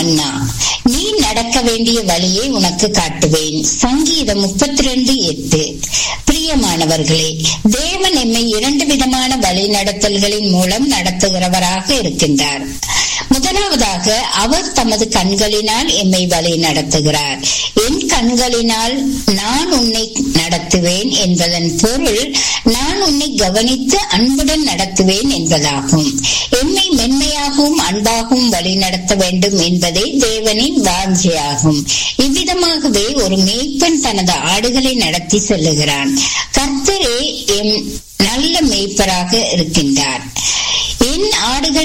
மன்னா நீ நடக்க வேண்டிய வழியை உனக்கு காட்டுவேன் சங்கீதம் முப்பத்தி ரெண்டு எட்டு பிரியமானவர்களே தேவன் எம்மை இரண்டு விதமான வழி நடத்தல்களின் மூலம் நடத்துகிறவராக இருக்கின்றார் முதலாவதாக அவர் தமது கண்களினால் எம்மை வழி நடத்துகிறார் என் கண்களினால் நான் உன்னை நடத்துவேன் என்பதன் பொருள் நான் உன்னை கவனித்து அன்புடன் நடத்துவேன் என்பதாகும் எம்மை மென்மையாகவும் அன்பாகவும் வழி நடத்த வேண்டும் என்பதே தேவனின் வாஞ்சையாகும் இவ்விதமாகவே ஒரு மேய்ப்பன் தனது ஆடுகளை நடத்தி செல்லுகிறான் கர்த்தரே எம் நல்ல மேய்ப்பராக இருக்கின்றார் என் ஆடுகள்